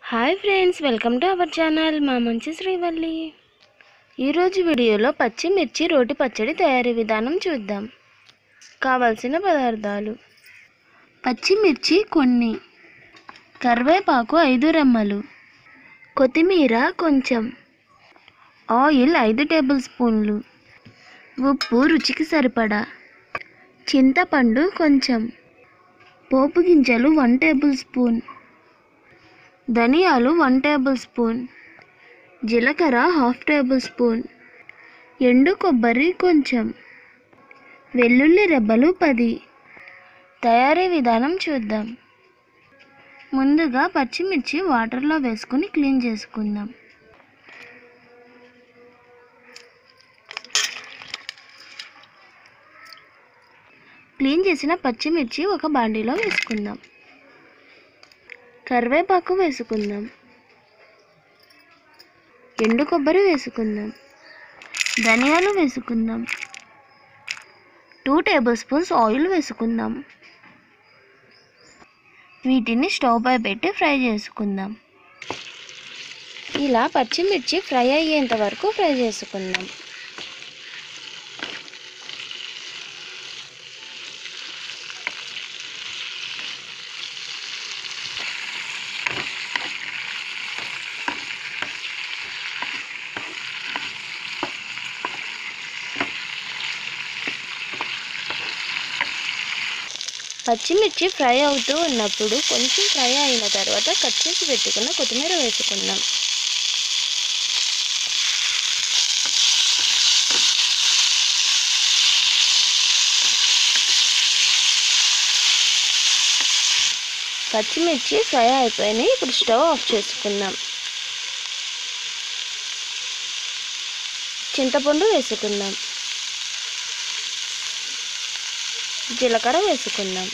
hi friends welcome to our channel మా మంచి శ్రీవల్లి ఈరోజు వీడియోలో పచ్చిమిర్చి రోటి పచ్చడి తయారీ విధానం చూద్దాం కావలసిన పదార్థాలు పచ్చిమిర్చి కొన్ని కరివేపాకు ఐదు రెమ్మలు కొత్తిమీర కొంచెం ఆయిల్ ఐదు టేబుల్ స్పూన్లు ఉప్పు రుచికి సరిపడా చింతపండు కొంచెం పోపు గింజలు వన్ టేబుల్ స్పూన్ ధనియాలు వన్ టేబుల్ స్పూన్ జీలకర్ర హాఫ్ టేబుల్ స్పూన్ ఎండు కొబ్బరి కొంచెం వెల్లుల్లి రెబ్బలు పది తయారీ విధానం చూద్దాం ముందుగా పచ్చిమిర్చి వాటర్లో వేసుకుని క్లీన్ చేసుకుందాం క్లీన్ చేసిన పచ్చిమిర్చి ఒక బాండీలో వేసుకుందాం కరివేపాకు వేసుకుందాం ఎండు కొబ్బరి వేసుకుందాం ధనియాలు వేసుకుందాం టూ టేబుల్ స్పూన్స్ ఆయిల్ వేసుకుందాం వీటిని స్టవ్ పై పెట్టి ఫ్రై చేసుకుందాం ఇలా పచ్చిమిర్చి ఫ్రై అయ్యేంత వరకు ఫ్రై చేసుకుందాం పచ్చిమిర్చి ఫ్రై అవుతూ ఉన్నప్పుడు కొంచెం ఫ్రై అయిన తర్వాత కట్ చేసి పెట్టుకున్న కొత్తిమీర వేసుకుందాం పచ్చిమిర్చి ఫ్రై అయిపోయినాయి ఇప్పుడు స్టవ్ ఆఫ్ చేసుకుందాం చింతపండు వేసుకుందాం జీలకర్ర వేసుకుందాం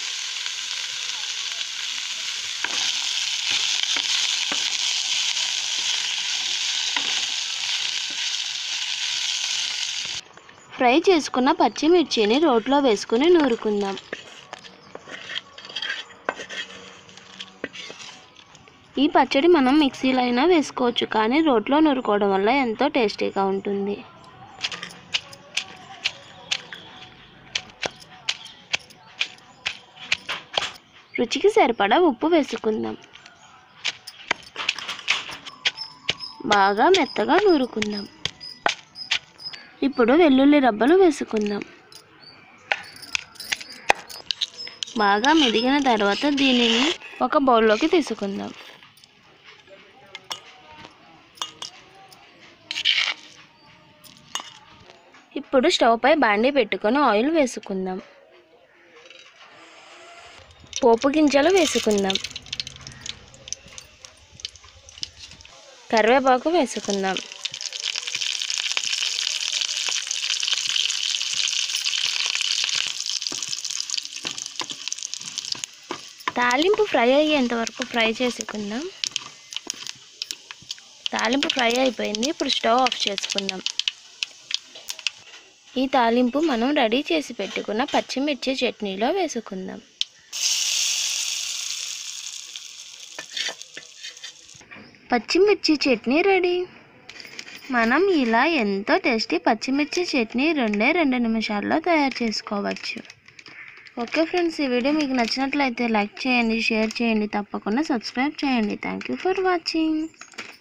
ఫ్రై చేసుకున్న పచ్చిమిర్చిని రోట్లో వేసుకుని నూరుకుందాం ఈ పచ్చడి మనం మిక్సీలో అయినా వేసుకోవచ్చు కానీ రోట్లో నూరుకోవడం వల్ల ఎంతో టేస్టీగా ఉంటుంది రుచికి సరిపడా ఉప్పు వేసుకుందాం బాగా మెత్తగా నూరుకుందాం ఇప్పుడు వెల్లుల్లి రబ్బలు వేసుకుందాం బాగా మెదిగిన తర్వాత దీనిని ఒక బౌల్లోకి తీసుకుందాం ఇప్పుడు స్టవ్ పై బాండీ పెట్టుకొని ఆయిల్ వేసుకుందాం పోపు గింజలు వేసుకుందాం కరివేపాకు వేసుకుందాం తాలింపు ఫ్రై అయ్యేంత వరకు ఫ్రై చేసుకుందాం తాలింపు ఫ్రై అయిపోయింది ఇప్పుడు స్టవ్ ఆఫ్ చేసుకుందాం ఈ తాలింపు మనం రెడీ చేసి పెట్టుకున్న పచ్చిమిర్చి చట్నీలో వేసుకుందాం పచ్చిమిర్చి చట్నీ రెడీ మనం ఇలా ఎంతో టేస్టీ పచ్చిమిర్చి చట్నీ రెండే రెండు నిమిషాల్లో తయారు చేసుకోవచ్చు ఓకే ఫ్రెండ్స్ ఈ వీడియో మీకు నచ్చినట్లయితే లైక్ చేయండి షేర్ చేయండి తప్పకుండా సబ్స్క్రైబ్ చేయండి థ్యాంక్ యూ ఫర్ వాచింగ్